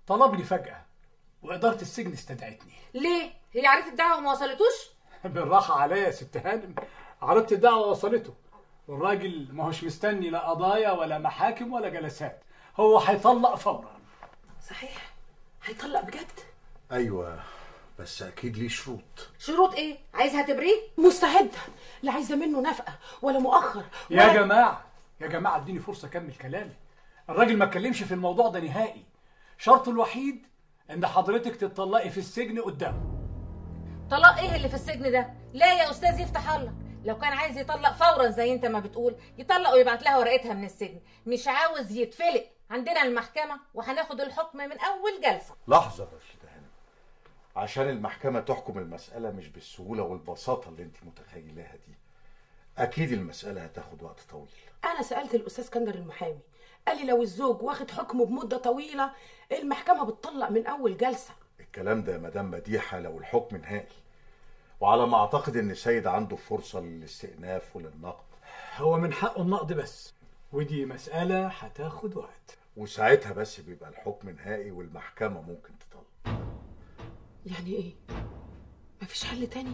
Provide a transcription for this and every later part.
طلب لي فجأة وإدارة السجن استدعتني ليه هي عرفت الدعوه وما وصلتوش بالراحة عليا يا ست هانم عرضت الدعوة وصلته والراجل ما هوش مستني لا قضايا ولا محاكم ولا جلسات هو هيطلق فورا صحيح هيطلق بجد ايوه بس اكيد ليه شروط شروط ايه عايزها تبريه مستعدة لا عايزة منه نفقة ولا مؤخر يا ولا- جماعة يا جماعة اديني فرصة أكمل كلامي الراجل ما اتكلمش في الموضوع ده نهائي شرطه الوحيد إن حضرتك تتطلقي في السجن قدامه طلاق ايه اللي في السجن ده لا يا استاذ يفتح الله لو كان عايز يطلق فورا زي انت ما بتقول يطلق ويبعت لها ورقتها من السجن مش عاوز يتفلق عندنا المحكمة وهناخد الحكم من أول جلسة لحظه يا رشيدة هانم عشان المحكمه تحكم المساله مش بالسهوله والبساطه اللي انت متخيلاها دي اكيد المساله هتاخد وقت طويل أنا سألت الأستاذ اسكندر المحامي قال لي لو الزوج واخد حكمه بمدة طويلة المحكمة بتطلق من أول جلسة الكلام ده يا مدام مديحه لو الحكم نهائي وعلى ما اعتقد ان سيد عنده فرصه للاستئناف وللنقد هو من حقه النقد بس ودي مسألة هتاخد وقت وساعتها بس بيبقى الحكم نهائي والمحكمه ممكن تطلق يعني إيه؟ مفيش حل تاني؟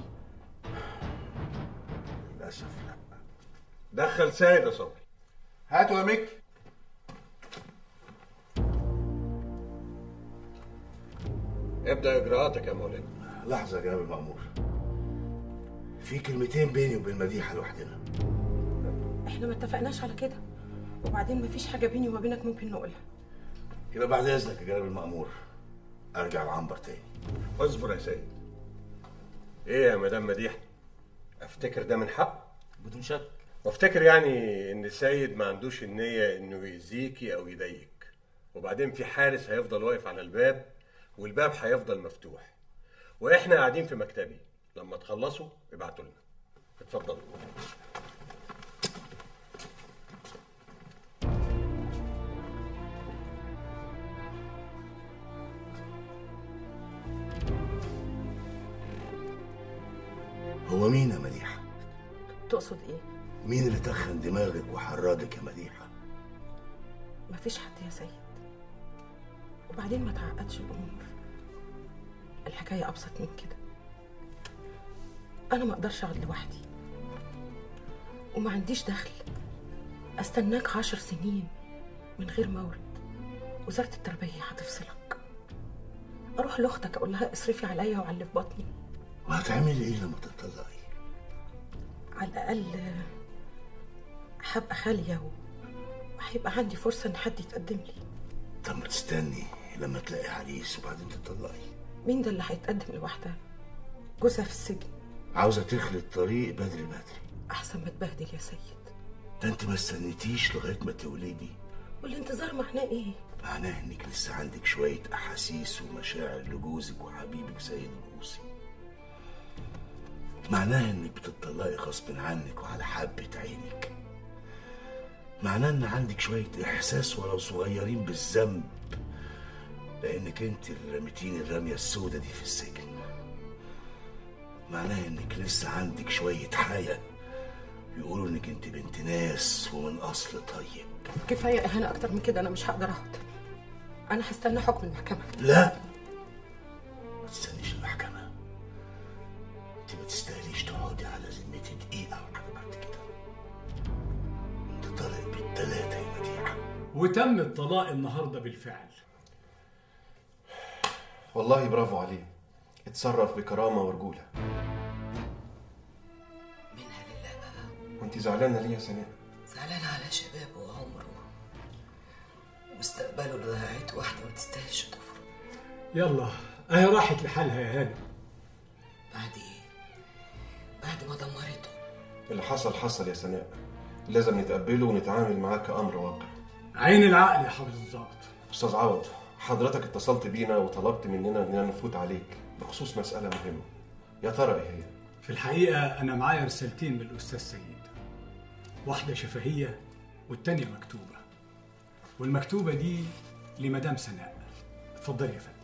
للاسف لا دخل سيد يا صبري هاتوا يا ميك ابدا اجراءاتك يا مولانا لحظة يا جناب المأمور في كلمتين بيني وبين مديحة لوحدنا إحنا ما اتفقناش على كده وبعدين مفيش حاجة بيني وما بينك ممكن نقولها يبقى بعد إذنك يا جناب المأمور أرجع العنبر تاني اصبر يا سيد ايه يا مدام مديحه افتكر ده من حق بدون شك وافتكر يعني ان السيد ما عندوش النيه انه يأذيكي او يضايقك وبعدين في حارس هيفضل واقف على الباب والباب هيفضل مفتوح واحنا قاعدين في مكتبي لما تخلصوا ابعتوا لنا اتفضلوا هو مين يا مديحة؟ تقصد إيه؟ مين اللي تخن دماغك وحرادك يا مديحة؟ مفيش حد يا سيد وبعدين ما تعقدش الأمور الحكاية أبسط من كده أنا ما أقدرش أقعد لوحدي وما عنديش دخل أستناك عشر سنين من غير مورد وزارة التربية هتفصلك أروح لأختك أقول لها اصرفي عليا وعلى اللي في بطني وهتعملي إيه لما تطلقي؟ على الأقل هبقى خالية و- وهيبقى عندي فرصة إن حد يتقدم لي طب ما تستني لما تلاقي عريس وبعدين تطلقي مين ده اللي هيتقدم لوحدها جوزها في السجن عاوزة تخلي الطريق بدري بدري أحسن ما تبهدل يا سيد ده انت ما استنيتيش لغاية ما تولدي والانتظار معناه إيه؟ معناه انك لسه عندك شوية احاسيس ومشاعر لجوزك وحبيبك سيد الروسي معناه انك بتطلقي غصب عنك وعلى حبة عينك معناه ان عندك شوية احساس ولو صغيرين بالذنب لانك انت اللي رميتيني الرمية السودة دي في السجن معناه انك لسه عندك شوية حياة بيقولوا انك انت بنت ناس ومن اصل طيب كفاية إهانة أكتر من كده أنا مش هقدر أقعد أنا هستنى حكم المحكمة لا ما تستنيش المحكمة انت ما تستاهليش تقعدي على ذمتي دقيقة واحدة بعد كده انت طالع بالتلاتة يا مديحة وتم الطلاق النهاردة بالفعل والله برافو عليه اتصرف بكرامة ورجولة منها لله بقى وانت زعلانة ليه يا سناء؟ زعلان على شبابه وعمره مستقبله اللي ضيعته واحدة ما تستاهلش تفرق يلا اهي راحت لحالها يا هانم بعد ايه؟ بعد ما دمرته اللي حصل حصل يا سناء لازم نتقبله ونتعامل معاه كأمر واقع عين العقل يا حافظ الضابط أستاذ عوض حضرتك اتصلت بينا وطلبت مننا إننا نفوت عليك بخصوص مسألة مهمة يا ترى إيه هي؟ في الحقيقة أنا معايا رسالتين من الأستاذ سيد واحدة شفهية والتانية مكتوبة والمكتوبة دي لمدام سناء اتفضلي يا فندم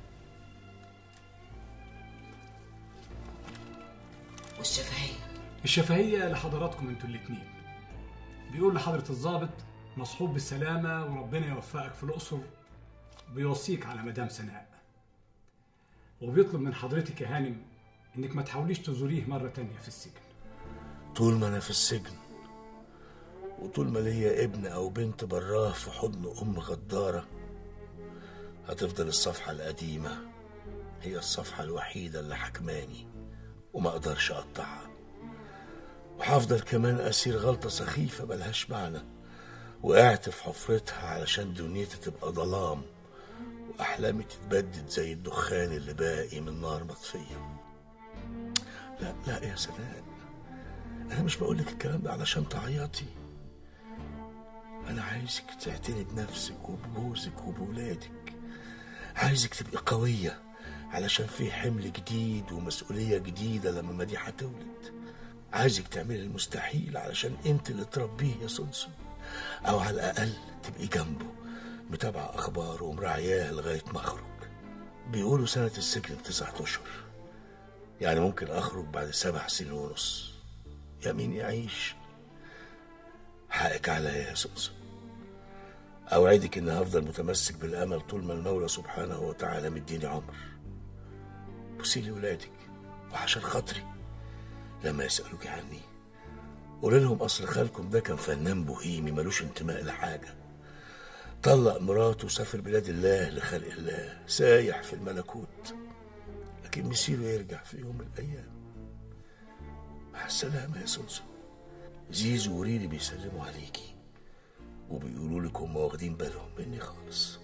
والشفهية الشفهية لحضراتكم انتوا الاتنين بيقول لحضرة الضابط مصحوب بالسلامة وربنا يوفقك في الأقصر بيوصيك على مدام سناء وبيطلب من حضرتك يا هانم انك ما تحاوليش تزوريه مرة تانية في السجن طول ما انا في السجن وطول ما ليا ابن او بنت براه في حضن ام غدارة هتفضل الصفحة القديمة هي الصفحة الوحيدة اللي حكماني وما اقدرش اقطعها وهفضل كمان اسير غلطة سخيفة ملهاش معنى وقعت في حفرتها علشان دنيتي تبقى ظلام واحلامي تتبدد زي الدخان اللي باقي من نار مطفيه لا لا يا سناء انا مش بقولك الكلام ده علشان تعيطي انا عايزك تعتني بنفسك وبجوزك وبولادك عايزك تبقي قوية علشان في حمل جديد ومسؤولية جديدة لما مديحة تولد عايزك تعملي المستحيل علشان انت اللي تربيه يا سونسون او على الاقل تبقي جنبه متابعة اخباره ومراعياه لغاية ما اخرج بيقولوا سنة السجن تسعة اشهر يعني ممكن اخرج بعد سبع سنين ونص يا مين يعيش حقك عليا يا سمسم اوعدك اني هفضل متمسك بالامل طول ما المولى سبحانه وتعالى مديني عمر بوسي لي ولادك وعشان خاطري لما يسالوك عني قولي لهم اصل خالكم ده كان فنان بوهيمي ملوش انتماء لحاجه طلق مراته وسافر بلاد الله لخلق الله سايح في الملكوت لكن مصيره يرجع في يوم من الايام مع السلامه يا سمسم زيزو وريري بيسلموا عليكي وبيقولوا لك هم واخدين بالهم مني خالص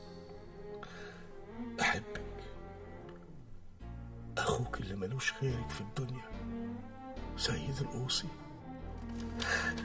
احبك اخوك اللي ملوش غيرك في الدنيا سيد القوصي